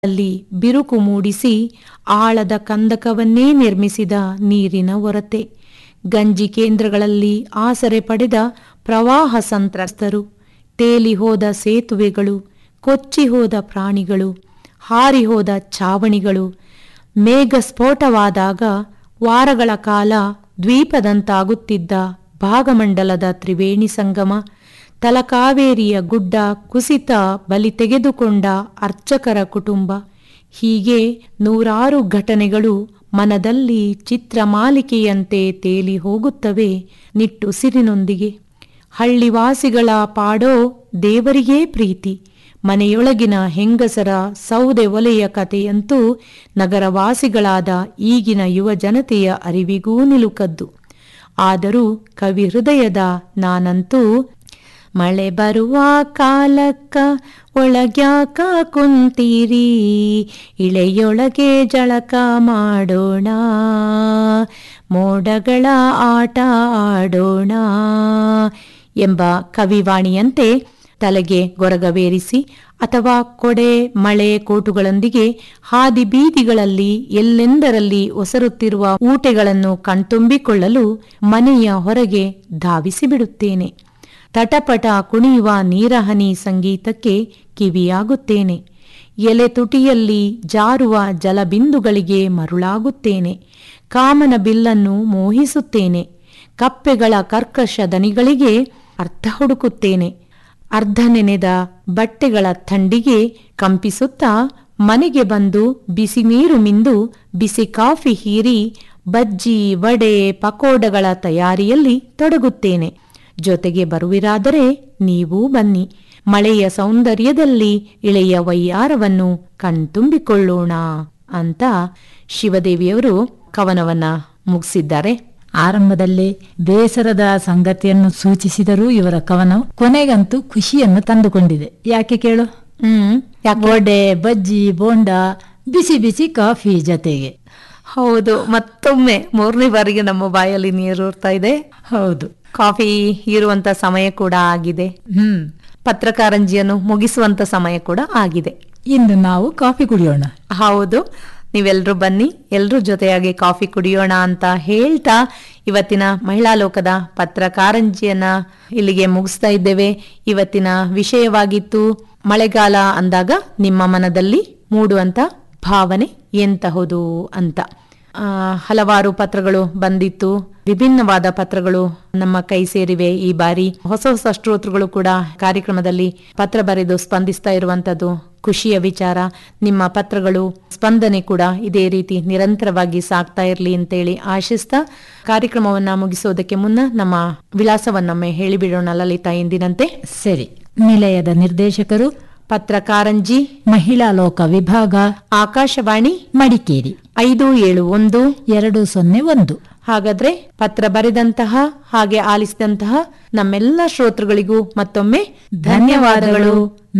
ಅಲ್ಲಿ ಬಿರುಕು ಮೂಡಿಸಿ ಆಳದ ಕಂದಕವನ್ನೇ ನಿರ್ಮಿಸಿದ ನೀರಿನ ಒರತೆ ಗಂಜಿ ಕೇಂದ್ರಗಳಲ್ಲಿ ಆಸರೆ ಪಡೆದ ಪ್ರವಾಹ ಸಂತ್ರಸ್ತರು ತೇಲಿ ಹೋದ ಸೇತುವೆಗಳು ಕೊಚ್ಚಿ ಹೋದ ಪ್ರಾಣಿಗಳು ಹಾರಿ ಹೋದ ಛಾವಣಿಗಳು ಮೇಘ ಸ್ಫೋಟವಾದಾಗ ವಾರಗಳ ಕಾಲ ದ್ವೀಪದಂತಾಗುತ್ತಿದ್ದ ಭಾಗಮಂಡಲದ ತ್ರಿವೇಣಿ ಸಂಗಮ ತಲಕಾವೇರಿಯ ಗುಡ್ಡ ಕುಸಿತ ಬಲಿ ತೆಗೆದುಕೊಂಡ ಅರ್ಚಕರ ಕುಟುಂಬ ಹೀಗೆ ನೂರಾರು ಘಟನೆಗಳು ಮನದಲ್ಲಿ ಚಿತ್ರಮಾಲಿಕೆಯಂತೆ ತೇಲಿ ಹೋಗುತ್ತವೆ ನಿಟ್ಟುಸಿರಿನೊಂದಿಗೆ ಹಳ್ಳಿವಾಸಿಗಳ ಪಾಡೋ ದೇವರಿಗೇ ಪ್ರೀತಿ ಮನೆಯೊಳಗಿನ ಹೆಂಗಸರ ಸೌದೆ ಒಲೆಯ ಕಥೆಯಂತೂ ನಗರವಾಸಿಗಳಾದ ಈಗಿನ ಯುವ ಜನತೆಯ ಅರಿವಿಗೂ ನಿಲುಕದ್ದು ಆದರೂ ಕವಿ ಹೃದಯದ ನಾನಂತೂ ಮಳೆ ಬರುವ ಕಾಲಕ್ಕ ಒಳಗ್ಯಾಕ ಕುಂತೀರಿ ಇಳೆಯೊಳಗೆ ಜಳಕ ಮಾಡೋಣ ಮೋಡಗಳ ಆಟ ಆಡೋಣ ಎಂಬ ಕವಿವಾಣಿಯಂತೆ ತಲೆಗೆ ಗೊರಗವೇರಿಸಿ ಅಥವಾ ಕೊಡೆ ಮಳೆ ಕೋಟುಗಳೊಂದಿಗೆ ಹಾದಿ ಬೀದಿಗಳಲ್ಲಿ ಎಲ್ಲೆಂದರಲ್ಲಿ ಒಸರುತ್ತಿರುವ ಊಟೆಗಳನ್ನು ಕಣ್ತುಂಬಿಕೊಳ್ಳಲು ಮನೆಯ ಹೊರಗೆ ಧಾವಿಸಿ ಬಿಡುತ್ತೇನೆ ತಟಪಟ ಕುಣಿಯುವ ನೀರಹನಿ ಸಂಗೀತಕ್ಕೆ ಕಿವಿಯಾಗುತ್ತೇನೆ ಎಲೆ ತುಟಿಯಲ್ಲಿ ಜಾರುವ ಜಲಬಿಂದುಗಳಿಗೆ ಮರುಳಾಗುತ್ತೇನೆ ಕಾಮನ ಬಿಲ್ಲನ್ನು ಮೋಹಿಸುತ್ತೇನೆ ಕಪ್ಪೆಗಳ ಕರ್ಕಶ ದನಿಗಳಿಗೆ ಅರ್ಥ ಹುಡುಕುತ್ತೇನೆ ಅರ್ಧ ನೆನೆದ ಬಟ್ಟೆಗಳ ಥಂಡಿಗೆ ಕಂಪಿಸುತ್ತಾ ಮನೆಗೆ ಬಂದು ಬಿಸಿ ನೀರು ಮಿಂದು ಬಿಸಿ ಕಾಫಿ ಹೀರಿ ಬಜ್ಜಿ ವಡೆ ಪಕೋಡಗಳ ತಯಾರಿಯಲ್ಲಿ ತೊಡಗುತ್ತೇನೆ ಜೊತೆಗೆ ಬರುವಿರಾದರೆ ನೀವೂ ಬನ್ನಿ ಮಳೆಯ ಸೌಂದರ್ಯದಲ್ಲಿ ಇಳೆಯ ವೈಯಾರವನ್ನು ಕಣ್ತುಂಬಿಕೊಳ್ಳೋಣ ಅಂತ ಶಿವದೇವಿಯವರು ಕವನವನ್ನ ಮುಗಿಸಿದ್ದಾರೆ ಆರಂಭದಲ್ಲೇ ಬೇಸರದ ಸಂಗತಿಯನ್ನು ಸೂಚಿಸಿದರೂ ಇವರ ಕವನ ಕೊನೆಗಂತೂ ಖುಷಿಯನ್ನು ತಂದುಕೊಂಡಿದೆ ಯಾಕೆ ಕೇಳು ಹ್ಮ್ ವಡೆ ಬಜ್ಜಿ ಬೋಂಡ ಬಿಸಿ ಬಿಸಿ ಕಾಫಿ ಜೊತೆಗೆ ಹೌದು ಮತ್ತೊಮ್ಮೆ ಮೂರನೇ ಬಾರಿಗೆ ನಮ್ಮ ಬಾಯಲ್ಲಿ ನೀರೂರ್ತಾ ಇದೆ ಹೌದು ಕಾಫಿ ಹೀರುವಂತ ಸಮಯ ಕೂಡ ಆಗಿದೆ ಹ್ಮ್ ಪತ್ರಕಾರಂಜಿಯನ್ನು ಮುಗಿಸುವಂತ ಸಮಯ ಕೂಡ ಆಗಿದೆ ಇಂದು ನಾವು ಕಾಫಿ ಕುಡಿಯೋಣ ಹೌದು ನೀವೆಲ್ರೂ ಬನ್ನಿ ಎಲ್ರೂ ಜೊತೆಯಾಗಿ ಕಾಫಿ ಕುಡಿಯೋಣ ಅಂತ ಹೇಳ್ತಾ ಇವತ್ತಿನ ಮಹಿಳಾ ಲೋಕದ ಪತ್ರಕಾರಂಜಿಯನ್ನ ಇಲ್ಲಿಗೆ ಮುಗಿಸ್ತಾ ಇದ್ದೇವೆ ಇವತ್ತಿನ ವಿಷಯವಾಗಿತ್ತು ಮಳೆಗಾಲ ಅಂದಾಗ ನಿಮ್ಮ ಮನದಲ್ಲಿ ಮೂಡುವಂತ ಭಾವನೆ ಎಂತಹುದು ಅಂತ ಆ, ಹಲವಾರು ಪತ್ರಗಳು ಬಂದಿತ್ತು ವಿಭಿನ್ನವಾದ ಪತ್ರಗಳು ನಮ್ಮ ಕೈ ಸೇರಿವೆ ಈ ಬಾರಿ ಹೊಸ ಹೊಸ ಶ್ರೋತೃಗಳು ಕೂಡ ಕಾರ್ಯಕ್ರಮದಲ್ಲಿ ಪತ್ರ ಬರೆದು ಸ್ಪಂದಿಸ್ತಾ ಇರುವಂತದ್ದು ಖುಷಿಯ ವಿಚಾರ ನಿಮ್ಮ ಪತ್ರಗಳು ಸ್ಪಂದನೆ ಕೂಡ ಇದೇ ರೀತಿ ನಿರಂತರವಾಗಿ ಸಾಗ್ತಾ ಇರಲಿ ಅಂತೇಳಿ ಆಶಿಸ್ತಾ ಕಾರ್ಯಕ್ರಮವನ್ನ ಮುಗಿಸೋದಕ್ಕೆ ಮುನ್ನ ನಮ್ಮ ವಿಳಾಸವನ್ನೊಮ್ಮೆ ಹೇಳಿಬಿಡೋಣ ಲಲಿತಾ ಎಂದಿನಂತೆ ಸರಿ ನಿಲಯದ ನಿರ್ದೇಶಕರು ಪತ್ರಕಾರಂಜಿ ಮಹಿಳಾ ಲೋಕ ವಿಭಾಗ ಆಕಾಶವಾಣಿ ಮಡಿಕೇರಿ ಐದು ಏಳು ಒಂದು ಎರಡು ಸೊನ್ನೆ ಒಂದು ಹಾಗಾದ್ರೆ ಪತ್ರ ಬರೆದಂತಹ ಹಾಗೆ ಆಲಿಸಿದಂತಹ ನಮ್ಮೆಲ್ಲ ಶ್ರೋತೃಗಳಿಗೂ ಮತ್ತೊಮ್ಮೆ ಧನ್ಯವಾದಗಳು